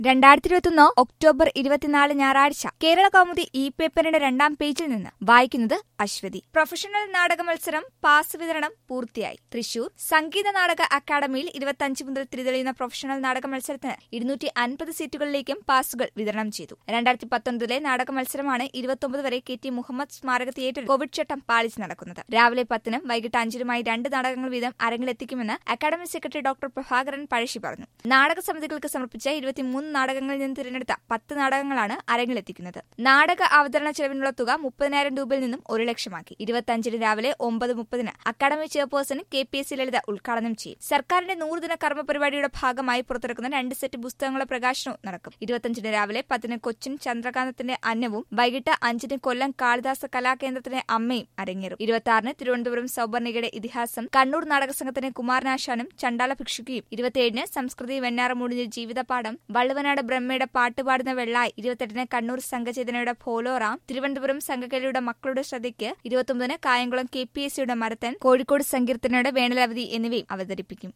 രണ്ടായിരത്തി ഇരുപത്തൊന്ന് ഒക്ടോബർ ഇരുപത്തിനാല് ഞായറാഴ്ച കേരള കൗമുദി ഇ പേപ്പറിന്റെ രണ്ടാം പേജിൽ നിന്ന് വായിക്കുന്നത് അശ്വതി പ്രൊഫഷണൽ നാടക മത്സരം പാസ് വിതരണം പൂർത്തിയായി തൃശൂർ സംഗീത നാടക അക്കാദമിയിൽ ഇരുപത്തിയഞ്ച് മുതൽ തിരിതെളിയുന്ന പ്രൊഫഷണൽ നാടക മത്സരത്തിന് ഇരുന്നൂറ്റി അൻപത് സീറ്റുകളിലേക്കും പാസുകൾ വിതരണം ചെയ്തു രണ്ടായിരത്തി പത്തൊൻപതിലെ നാടക മത്സരമാണ് ഇരുപത്തൊമ്പത് വരെ കെ ടി മുഹമ്മദ് സ്മാരക തിയേറ്ററിൽ കോവിഡ് ചട്ടം പാലിച്ച് നടക്കുന്നത് രാവിലെ പത്തിനും വൈകിട്ട് അഞ്ചിനുമായി രണ്ട് നാടകങ്ങൾ വീതം അരങ്ങിലെത്തിക്കുമെന്ന് academy secretary doctor Prabhakaran Pazhassi പറഞ്ഞു നാടക സമിതികൾക്ക് സമർപ്പിച്ച ഇരുപത്തിമൂന്ന് നാടകങ്ങളിൽ നിന്ന് തിരഞ്ഞെടുത്ത പത്ത് നാടകങ്ങളാണ് അരങ്ങിലെത്തിക്കുന്നത് നാടക അവതരണ ചെലവിനുള്ള തുക മുപ്പതിനായിരം രൂപയിൽ നിന്നും ഒരു ലക്ഷമാക്കി ഇരുപത്തിയഞ്ചിന് രാവിലെ ഒമ്പത് മുപ്പതിന് academy chairperson K P S C Lalitha ഉദ്ഘാടനം ചെയ്യും സർക്കാരിന്റെ നൂറുദിന കർമ്മ പരിപാടിയുടെ ഭാഗമായി പുറത്തിറക്കുന്ന രണ്ട് സെറ്റ് പുസ്തകങ്ങളുടെ പ്രകാശനവും നടക്കും ഇരുപത്തിയഞ്ചിന് രാവിലെ പത്തിന് കൊച്ചിൻ ചന്ദ്രകാന്തത്തിന്റെ അന്നവും വൈകിട്ട് അഞ്ചിന് കൊല്ലം കാളിദാസ കലാകേന്ദ്രത്തിന്റെ അമ്മയും അരങ്ങേറും ഇരുപത്തിയാറിന് തിരുവനന്തപുരം സൗവർണികയുടെ ഇതിഹാസം കണ്ണൂർ നാടക സംഘത്തിന് കുമാരനാശാനും ചണ്ടാല ഭിക്ഷുകയും ഇരുപത്തിയേഴിന് സംസ്കൃതി വെണ്ണാറമൂടിന്റെ ജീവിതപാഠം വള്ളുവനാട് ബ്രഹ്മയുടെ പാട്ടുപാടുന്ന വെള്ളായി ഇരുപത്തെട്ടിന് കണ്ണൂർ സംഘചേതനയുടെ ഫോലോറാം തിരുവനന്തപുരം സംഘകലയുടെ മക്കളുടെ ശ്രദ്ധയ്ക്ക് ഇരുപത്തൊമ്പതിന് കായംകുളം കെ പി എസ് സിയുടെ മരത്തൻ കോഴിക്കോട് സങ്കീർത്തനയുടെ വേനലവധി എന്നിവയും അവതരിപ്പിക്കും